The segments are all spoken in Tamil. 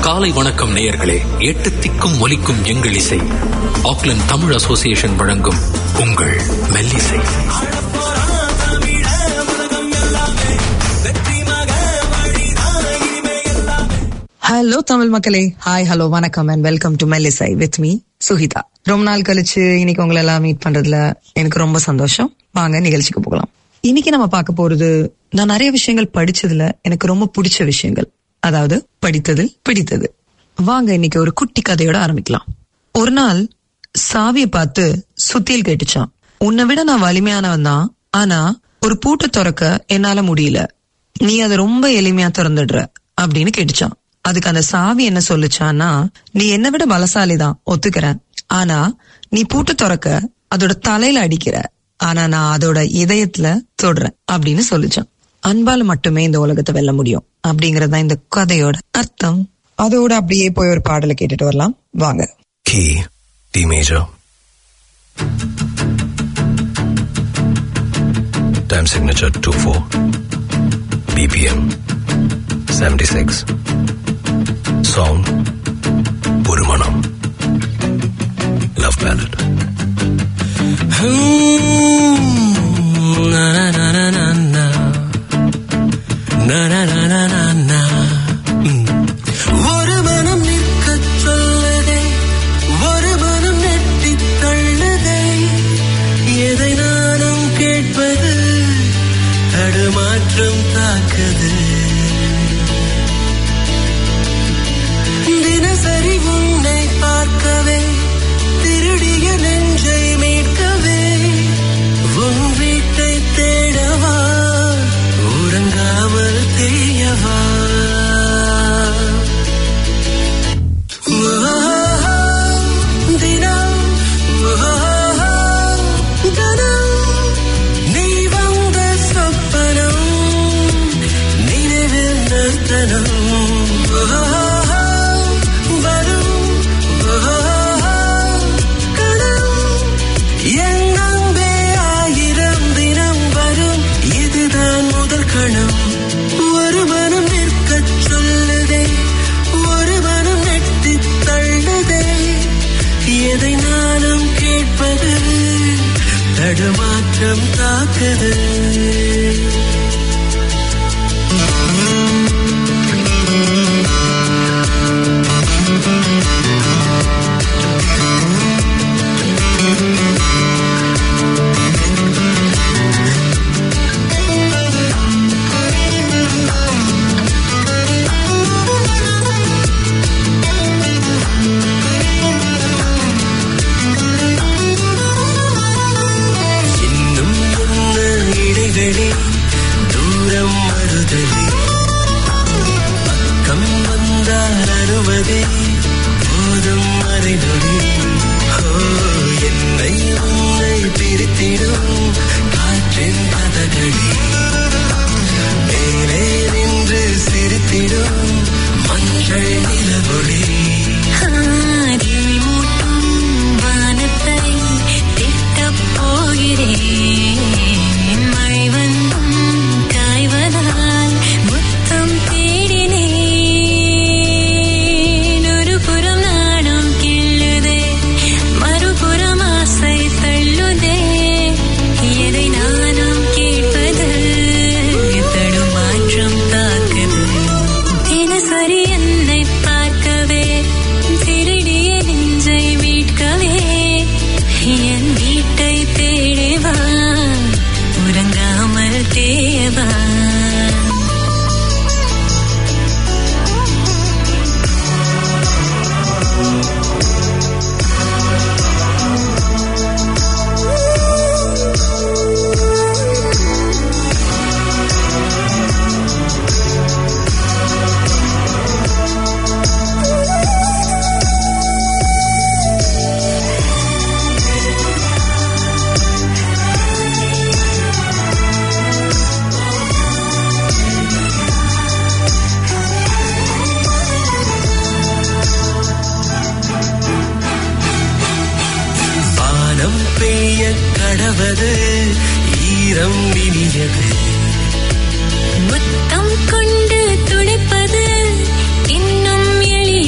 காலை வணக்கம் நேயர்களே எட்டு திக்கும் ஒலிக்கும் எங்கள் இசை ஆக்லண்ட் தமிழ் அசோசியேஷன் வழங்கும் உங்கள் மெல்லிசை ஹலோ தமிழ் மக்களே ஹாய் ஹலோ வணக்கம் and welcome to Mellisai with me Suhitha ரொம்ப நாள் கழிச்சு இன்னைக்கு உங்களை எல்லாம் மீட் பண்றதுல எனக்கு ரொம்ப சந்தோஷம் வாங்க நிகழ்ச்சிக்கு போகலாம் இன்னைக்கு நம்ம பார்க்க போறது நான் நிறைய விஷயங்கள் படிச்சதுல எனக்கு ரொம்ப பிடிச்ச விஷயங்கள் அதாவது படித்ததில் பிடித்தது வாங்க இன்னைக்கு ஒரு குட்டி கதையோட ஆரம்பிக்கலாம் ஒரு நாள் சாவியை பார்த்து சுத்தியல் கேட்டுச்சான் உன்னை விட நான் வலிமையானவன் தான் ஆனா ஒரு பூட்டை திறக்க என்னால முடியல நீ அதை ரொம்ப எளிமையா திறந்துடுற அப்படின்னு கேட்டுச்சான் அதுக்கு அந்த சாவி என்ன சொல்லுச்சான்னா நீ என்னை விட பலசாலி தான் ஒத்துக்கிறேன் ஆனா நீ பூட்டு திறக்க அதோட தலையில அடிக்கிற ஆனா நான் அதோட இதயத்துல தொடுறேன் அப்படின்னு சொல்லுச்சான் அன்பால மட்டுமே இந்த உலகத்தை வெல்ல முடியும் அப்படிங்கறதுதான் இந்த கதையோட அர்த்தம் அதோட அப்படியே போய் ஒரு பாடலை கேட்டுட்டு வரலாம் வாங்க Key, D major. Time signature 2-4. BPM 76. Song Purumanam. Love ballad. na na na na na na na na na na na na ஒரு மனம் நிற்கச் சொல்லதே ஒரு மனம் நெட்டித் தள்ளதே எதை நானும் கேட்பது தடுமாற்றம் தாக்குது தினசரி உன்னை பார்க்கவே திருடிய நெஞ்சை மீட்கவே உன் வீட்டை தேடவா உறங்காமல் தேயவா தினம் கனம் நீ வந்த சொப்பனம் நினைவில் நிறுத்தனம் வரும் கணம் என் அன்பே ஆயிரம் தினம் வரும் இதுதான் முதல் கணம் ஒரு மனம் நிற்கச் சொல்லுதே ஒரு மனம் நெட்டித் தள்ளுதே எதை நானும் கேட்பது தடுமாற்றம் தாக்குது இன்னும் என்ன இடைவெளி தூரம் மறுதலி பக்கம் வந்தால் அனுமதி போதும் மறைநொடி ஓ என்னை உன்னை பிரித்திடும் காற்றின் கதகளி மேலே நின்று சிரித்திடும் மஞ்சள் நிலவொளி மூட்டும் வானத்தை திட்டப் போகிறேன் மழை வந்தும் காய்வதால் முத்தம் தேடினேன் ஒரு புறம் நாணம் கிள்ளுதே மறுபுறம் ஆசை தள்ளுதே எதை நானும் கேட்பது தடுமாற்றம் தாக்குது தினசரி என்னை பார்க்கவே திருடிய நெஞ்சை மீட்கவே என் வீட்டை தேடிவா உறங்காமல் தேவா வானம் பெய்ய கடவது ஈரம் இனியது முத்தம் கொண்டு துடைப்பது இன்னும் எளிய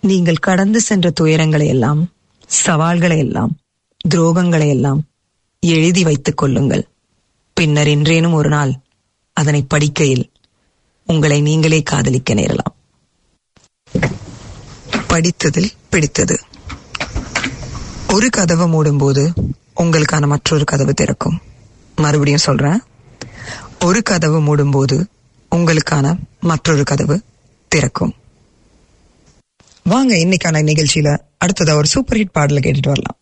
நீங்கள் கடந்து சென்ற துயரங்களை எல்லாம் சவால்களை எல்லாம் துரோகங்களை எல்லாம் எழுதி வைத்துக் கொள்ளுங்கள் பின்னர் என்றேனும் ஒரு நாள் அதனை படிக்கையில் உங்களை நீங்களே காதலிக்க நேரலாம் படித்ததில் பிடித்தது ஒரு கதவு மூடும்போது உங்களுக்கான மற்றொரு கதவு திறக்கும் மறுபடியும் சொல்றேன் ஒரு கதவு மூடும்போது உங்களுக்கான மற்றொரு கதவு திறக்கும் வாங்க இன்னைக்கான நிகழ்ச்சியில அடுத்ததா ஒரு சூப்பர் ஹிட் பாடல கேட்டுட்டு வரலாம்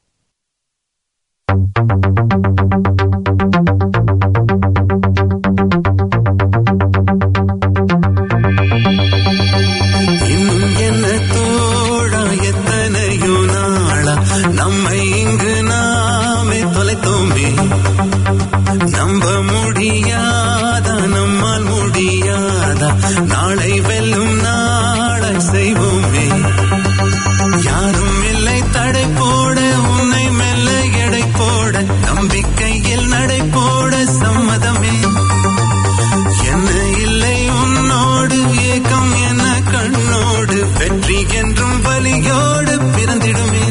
இன்னும் என்ன தோழா எத்தனையோ நாளா நம்மை இங்கு நாமே தொலைத்தோமே நம்ப முடியாதா நம்மால் முடியாதா நாளை வெல்லும் நாளை செய்வோமே யாரும் இல்லை தடை போட உன்னை மெல்ல எடை போட நம்பிக்கையில் நடை போட சம்மதமே என்ன இல்லை உன்னோடு ஏக்கம் என்ன கண்ணோடு வெற்றி என்றும் வலியோடு பிறந்திடுமே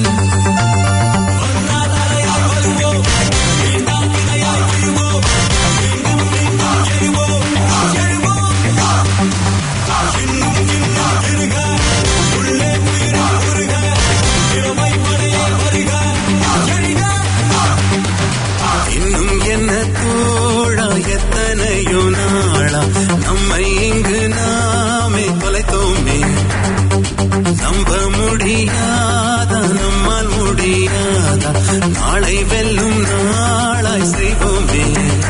இன்னும் என்ன தோழா எத்தனையோ நாளா நம்மை இங்கு நாமே தொலைத்தோமே நம்ப முடியாதா நம்மால் முடியாதா நாளை வெல்லும் நாளாய் செய்வோமே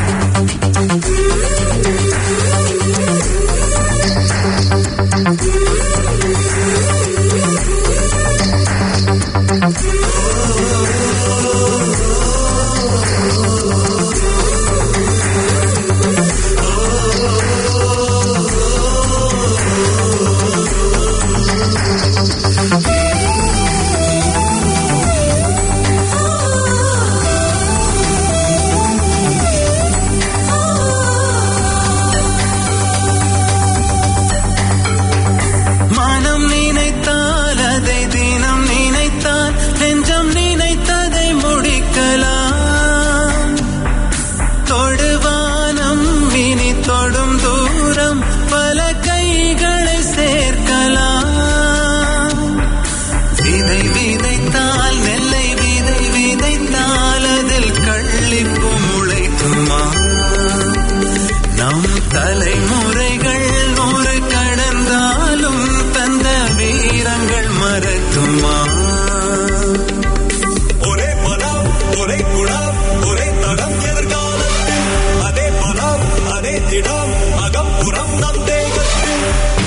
மனம் நினைத்தால் அதை தினம் நினைத்தால் நெஞ்சம் நினைத்ததை முடிக்கலாம் தொடுவானம் இனி தொடும் தூரம் பல கைகளை சேர்க்கலாம் விதை விதைத்தால் நெல்லை விதை விதைத்தால் அதில் கள்ளிப்பு முளைக்குமா நம் தலைமுறைகள் நூறு கடந்தாலும் தந்த வீரங்கள் மறக்குமா ஒரே மனம் ஒரே குணம் ஒரே தடம் எதிர்காலத்தில் அதே மனம் அதே திடம் அகம் புறம் நம் தேகத்தில்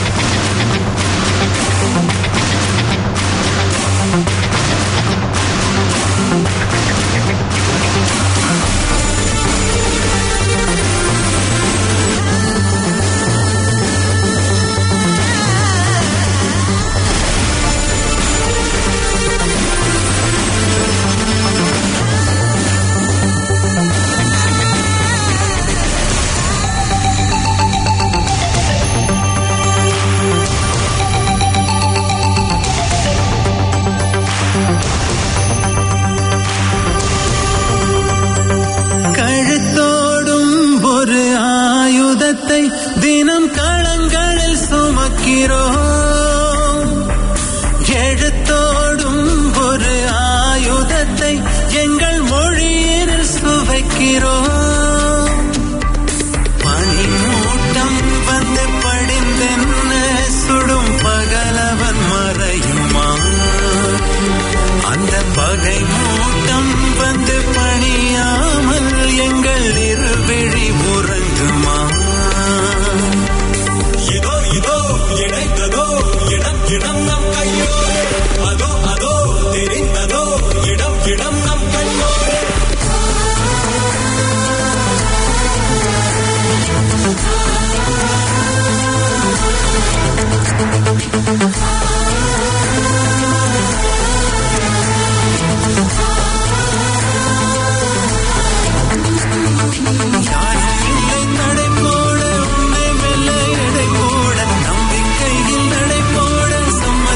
கழுத்தோடும் ஒரு ஆயுதத்தை தினம் களங்களில் சுமக்கிறோம் எழுத்தோடும் ஒரு ஆயுதத்தை எங்கள் மொழியில் சுவைக்கிறோம் பனிமூட்டம் வந்து படிந்தென்ன சுடும் பகலவன் மறையுமா அந்த பகை மூட்டம் வந்து பணியாமல் எங்கள் இருவிழி உறங்குமா இதோ இதோ இணைந்ததோ இடம் இடம் நம் கையோடு அதோ அதோ தெரிந்ததோ இடம் இடம் நம் கண்ணோடு யாரும் இல்லை நடை போட உன்னை மெல்ல எடை போட நம்பிக்கையில் நடை போட சம்மதம்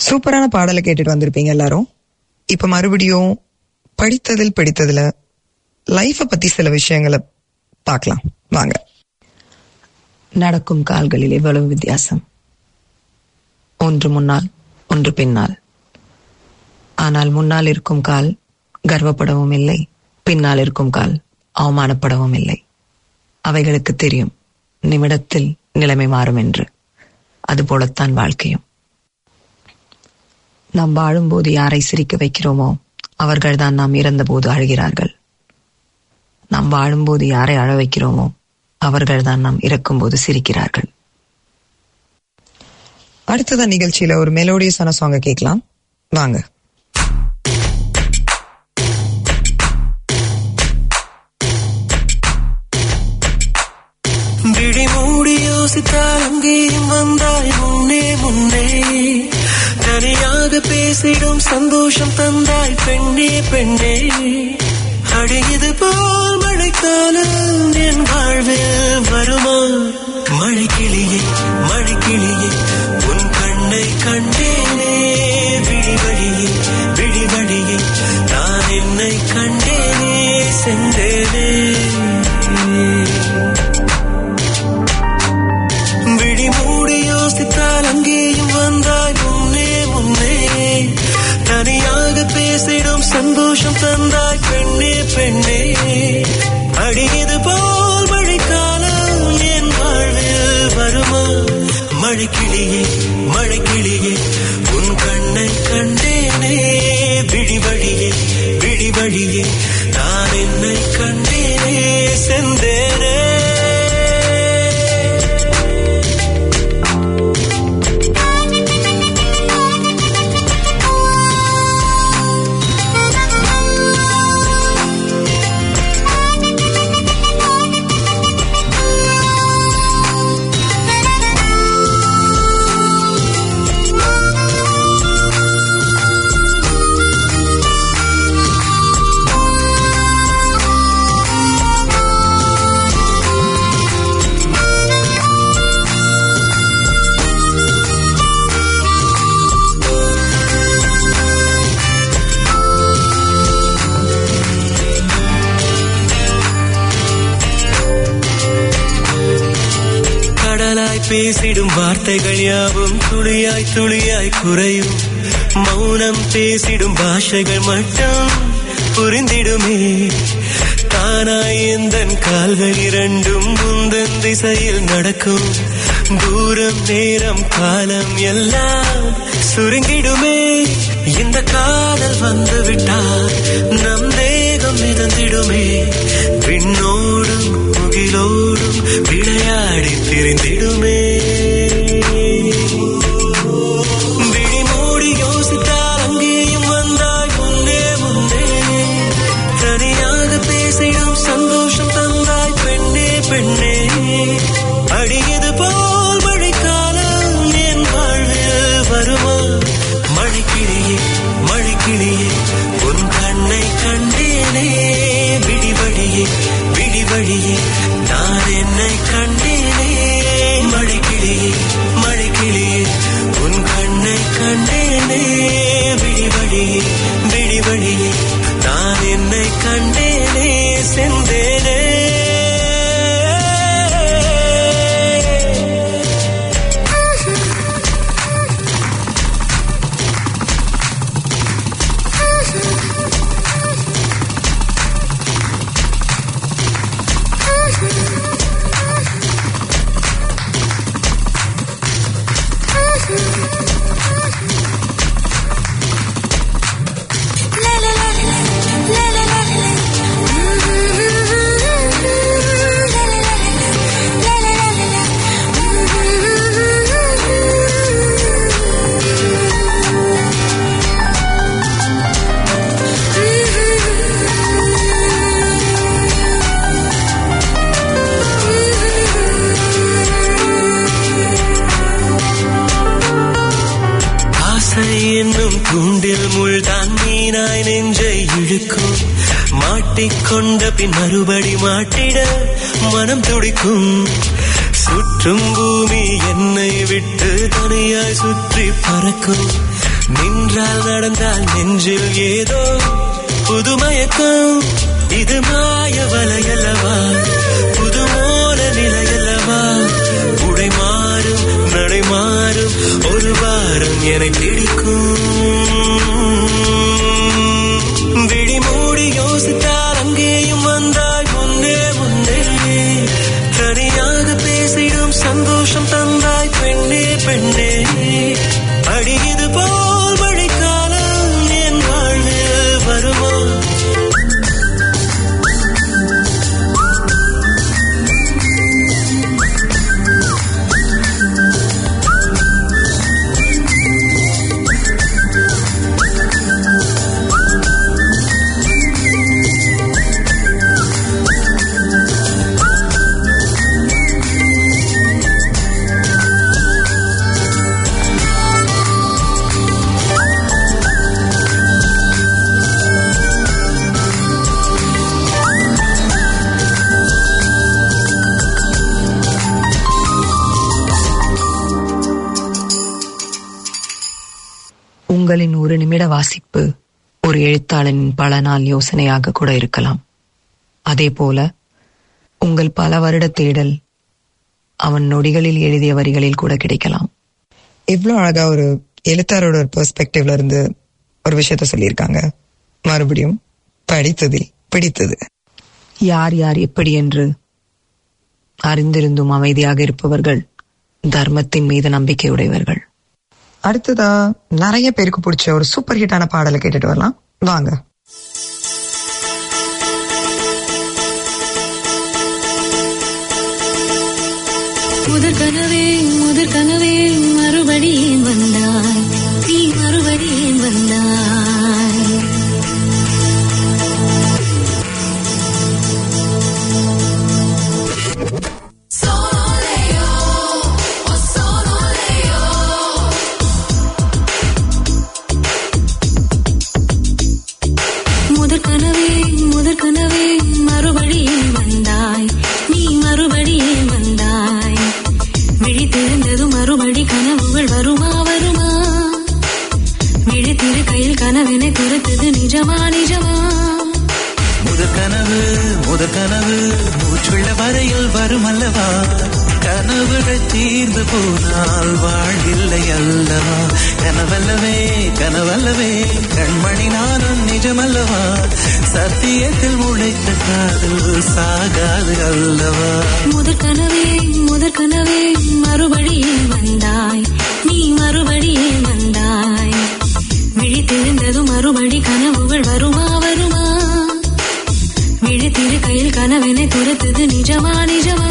சூப்பரான பாடலை கேட்டுட்டு வந்திருப்பீங்க எல்லாரும் இப்ப மறுபடியும் படித்ததில் பிடித்ததுல லைஃப பத்தி சில விஷயங்களை பார்க்கலாம் வாங்க நடக்கும் கால்களில் எவ்வளவு வித்தியாசம் ஒன்று முன்னால் ஒன்று பின்னால் ஆனால் முன்னால் இருக்கும் கால் கர்வப்படவும் இல்லை பின்னால் இருக்கும் கால் அவமானப்படவும் இல்லை அவைகளுக்கு தெரியும் நிமிடத்தில் நிலைமை மாறும் என்று அதுபோலத்தான் வாழ்க்கையும் நாம் வாழும்போது யாரை சிரிக்க வைக்கிறோமோ அவர்கள்தான் நாம் இறந்தபோது அழுகிறார்கள் நாம் வாழும்போது யாரை அழ வைக்கிறோமோ அவர்கள்தான் நாம் இறக்கும்போது சிரிக்கிறார்கள் அடுத்ததான் நிகழ்ச்சியில ஒரு மெலோடியஸான சாங்க கேட்கலாம் வாங்க விழி மூடி யோசித்தால் அங்கேயும் வந்தாய் முன்னே முன்னே தனியாக பேசிடும் சந்தோஷம் தந்தாய் பெண்ணே பெண்ணே அடியது போல் மழைக்காலம் என் வாழ்வில் வருமா மழை கிளியே மழை கிளியே உன் கண்ணை கண்டேனே விழி வழியே விழி வழியே நான் என்னை கண்டேனே சென்றேனே விழி மூடி யோசித்தால் அங்கேயும் வந்தாய் முன்னே முன்னே தனியாக பேசிடும் சந்தோஷம் தந்தாய் பெண்ணே பெண்ணே அடியது போல் மழைக்காலம் என் வாழ்வில் வருமா மழை கிளியே மழை கிளியே உன் கண்ணை கண்டேனே விழி வழியே விழி வழியே நான் என்னை கண்டேனே செந்தேனே கடலாய் பேசிடும் வார்த்தைகள் யாவும் துளியாய் துளியாய் குறையும் மௌனம் பேசிடும் பாஷைகள் மட்டும் புரிந்திடுமே தானாய் எந்தன் கால்கள் இரண்டும் முந்தன் திசையில் நடக்கும் தூரம் நேரம் காலம் எல்லாம் சுருங்கிடுமே இந்த காதல் வந்து விட்டால் நம் தேகம் மிதந்திடுமே விண்ணோடும் முகிலோடும் விளையாடி திரிந்திடுமே விழி மூடி யோசித்தால் அங்கேயும் வந்தாய் முன்னே முன்னே தனியாக பேசிடும் சந்தோஷம் தந்தாய் பெண்ணே பெண்ணே அடியது போல் மழைக்காலம் என் வாழ்வில் வருமா மழைக்கிளியே மழைக்கிளியே உன் கண்ணை கண்டேனே விடிவழியே விடிவழியே நான் என்னை கண்டேனே மழைக்கிளியே மழைக்கிளியே உன் கண்ணை கண்டேனே விடிவழியே விடிவழியே நான் என்னை கண்டேனே செந்தேனே ஆசை என்னும் கூண்டில் முள்தான் மீனாய் நெஞ்சை இழுக்கும் மாட்டிக்கொண்ட பின் மறுபடி மாட்டிட மனம் துடிக்கும் சுற்றும் பூமி என்னை விட்டு தனியாய் சுற்றி பறக்கும் நின்றால் நடந்தால் நெஞ்சில் ஏதோ புதுமயக்கம் இது மாய வலையல்லவா புதுமோல நிலையல்லவா உடை மாறும் நடை மாறும் ஒரு வாரம் என பிடிக்கும் விழி மூடி யோசித்தால் அங்கேயும் வந்தாய் முன்னே முன்னே தனியாக பேசிடும் சந்தோஷம் தந்தாய் பெண்ணே பெண்ணே அடி இது போல் மழைக்காலம் என் வாழ்வில் வருமா உங்களின் ஒரு நிமிட வாசிப்பு ஒரு எழுத்தாளனின் பல நாள் யோசனையாக கூட இருக்கலாம் அதே போல உங்கள் பல வருட தேடல் அவன் நொடிகளில் எழுதிய வரிகளில் கூட கிடைக்கலாம் எவ்வளவு அழகா ஒரு எழுத்தாரோட ஒரு பெர்ஸ்பெக்டிவ்ல இருந்து ஒரு விஷயத்த சொல்லியிருக்காங்க மறுபடியும் படித்ததில் பிடித்தது யார் யார் எப்படி என்று அறிந்திருந்தும் அமைதியாக இருப்பவர்கள் தர்மத்தின் மீது நம்பிக்கை உடையவர்கள் அடுத்ததா நிறைய பேருக்கு பிடிச்ச ஒரு சூப்பர் ஹிட்டான பாடலை கேட்டுட்டு வரலாம் வாங்க முதற் கனவே முதற் கனவே மறுபடியும் வந்தாய் நீ மறுபடியும் வந்தாய் முதற் கனவே முதற் கனவே மறுபடியும் வந்தாய் நீ மறுபடியும் வந்தாய் விழித்திருந்ததும் மறுபடி கனவுகள் வருமா வருமா விழித்திரு கையில் கனவினை துரத்தது நிஜமா நிஜமா முதற் கனவு முதற் கனவு மூச்சுள்ள வரையில் வரும் அல்லவா கனவுகள் தீர்ந்து போனால் வாழ்வில்லை அல்லவா கனவல்லவே கனவல்லவே கண்மணி நானும் நிஜமல்லவா சத்தியத்தில் முளைத்த காதல் சாகாது அல்லவா முதற் கனவே முதற் கனவே மறுபடியும் வந்தாய் நீ மறுபடியும் வந்தாய் விழித்திருந்ததும் மறுபடி கனவுகள் வருமா வருமா விழித்திரு கையில் கனவினை துரத்தது நிஜமா நிஜமா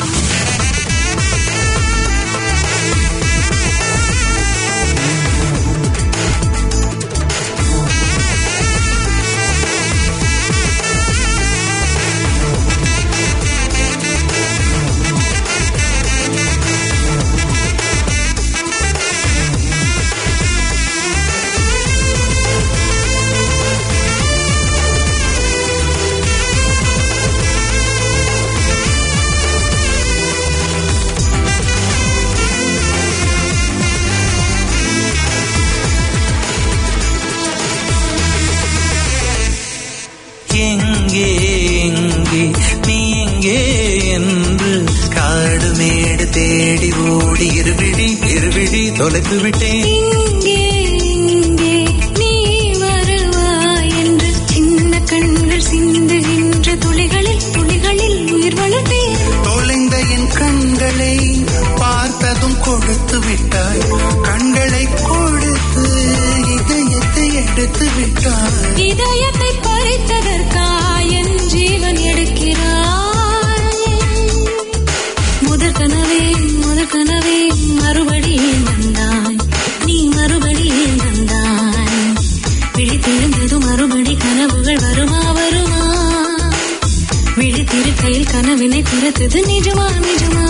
எங்கே எங்கே நீ எங்கே என்று காடு மேடு தேடி ஓடி இருவிழி இருவிழி தொலைத்து விட்டேன் இங்கே இங்கே நீ வருவாய் என்று சின்ன கண்கள் சிந்துகின்ற துளிகளில் துளிகளில் உயிர் வளர்த்தேன் தொலைந்த என் கண்களை பார்த்ததும் கொடுத்து விட்டாய் கண்களை கொடுத்து இதயத்தை எடுத்து விட்டாய் இதயத்தை பறித்ததற்காய் என் ஜீவன் எடுக்கிறாய் முதற் கனவே முதற் கனவே மறுபடியும் வந்தாய் நீ மறுபடியும் வந்தாய் விழித்திருந்தது மறுபடி கனவுகள் வருமா வருமா விழித்திருக்கையில் கனவினை துரத்தது நிஜமா நிஜமா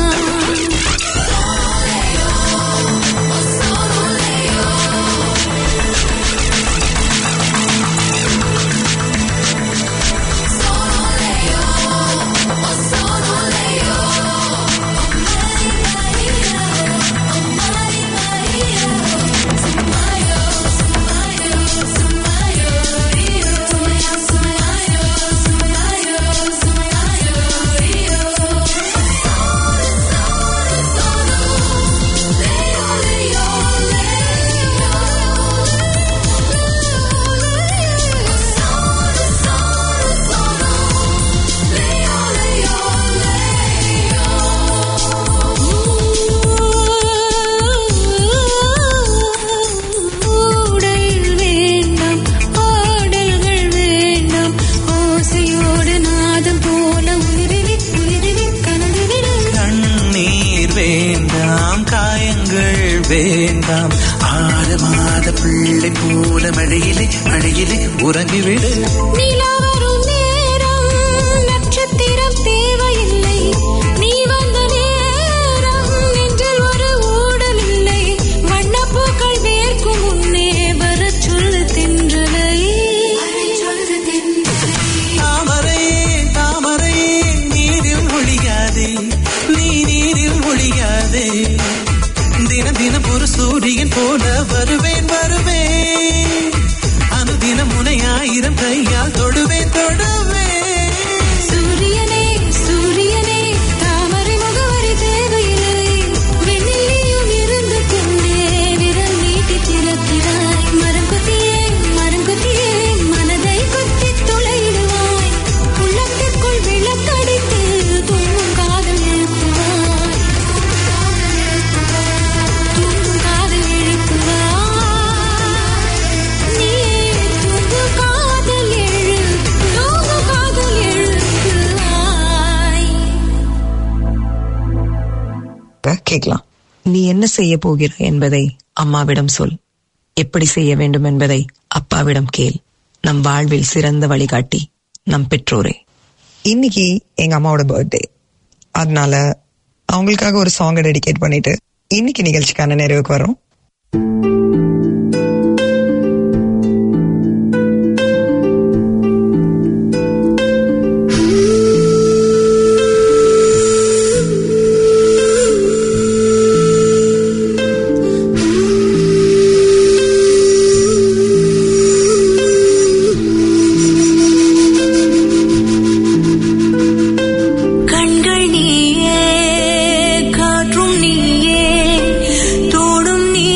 ஆறு மாத பிள்ளை போல மழையிலே மழையிலே உறங்கிவிடு நிலா வரும் நேரம் நட்சத்திரம் தேவையில்லை நீ வந்த நேரம் நெஞ்சில் ஒரு ஊடல் இல்லை வண்ணப்பூக்கள் வேர்க்கும் முன்னே வரச் சொல்லு தென்றலை தாமரை தாமரை நீரில் ஒழியாதே நீ நீரில் ஒழியாதே தினம் தினம் ஒரு சூரியன் போல வருவேன் வருவேன் அனுதினம் உனை ஆயிரம் கையால் தொடுவேன் தொடுவேன் சூரியனே சூரியனே தாமரை முகவரி தேவையில்லை வெண்ணிலையும் இருந்து கொண்டே விரல் நீட்டி திறக்கிறாய் மரம் கொத்தியே மரம் கொத்தியே மனதை கொத்தி துளையிடுவாய் உள்ளத்திற்குள் விளக்கடித்து தூங்கும் காதல் எழுப்புவாய் தூங்கும் காதல் எழுப்புவாய் நீ தூங்கும் காதல் எழு தூங்கும் காதல் எழுப்புவாய் கேட்கலாம் நீ என்ன செய்ய போகிறாய் என்பதை அம்மாவிடம் சொல் எப்படி செய்ய வேண்டும் என்பதை அப்பாவிடம் கேள் நம் வாழ்வில் சிறந்த வழிகாட்டி நம் பெற்றோரே இன்னைக்கு எங்க அம்மாவோட பர்த்டே அதனால அவங்களுக்காக ஒரு சாங்கை டெடிகேட் பண்ணிட்டு இன்னைக்கு நிகழ்ச்சிக்கான நிறைவுக்கு வரோம் கண்கள் நீயே காற்றும் நீயே தோடும் நீ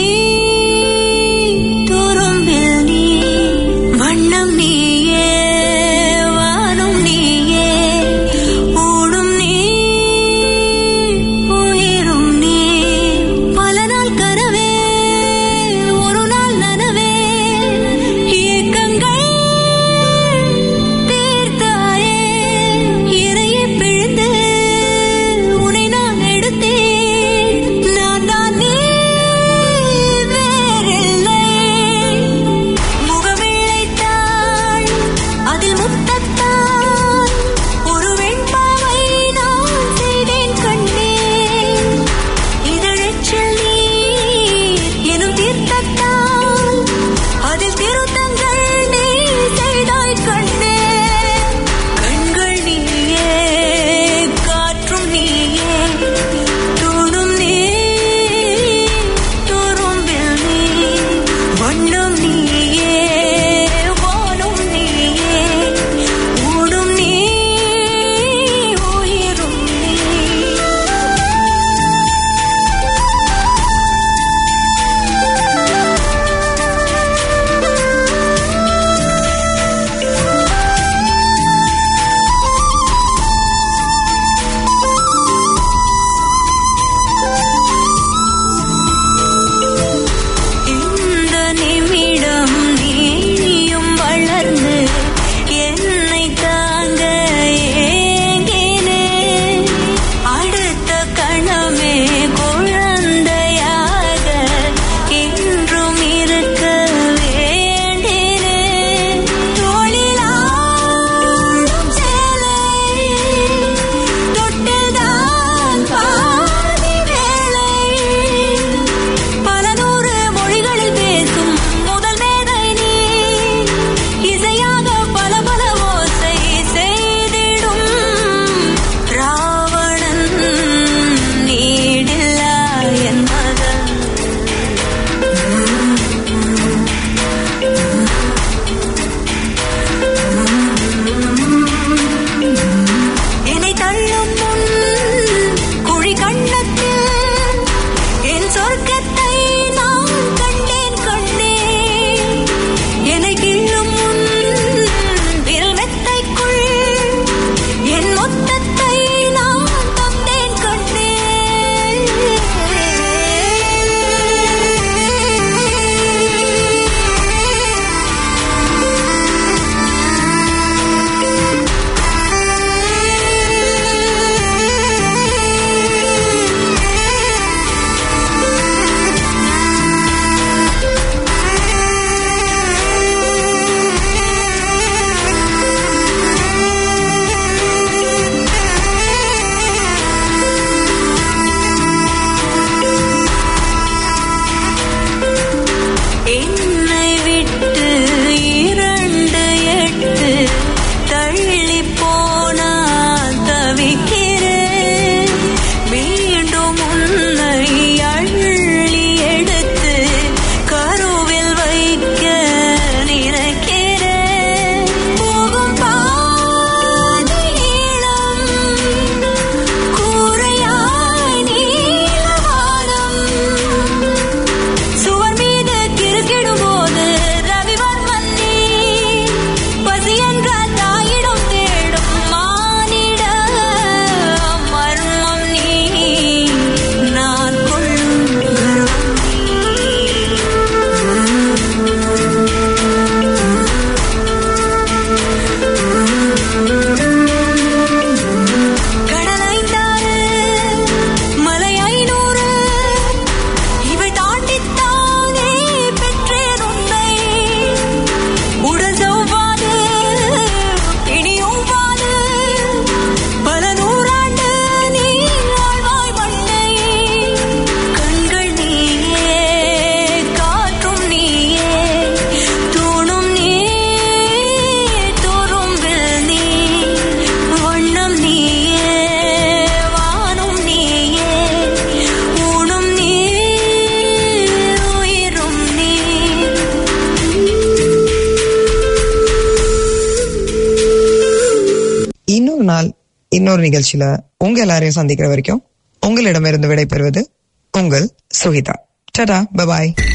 இன்னொரு நிகழ்ச்சியில உங்க எல்லாரையும் சந்திக்கிற வரைக்கும் உங்களிடமிருந்து விடைபெறுவது உங்கள் சுகிதா டடா பபாய்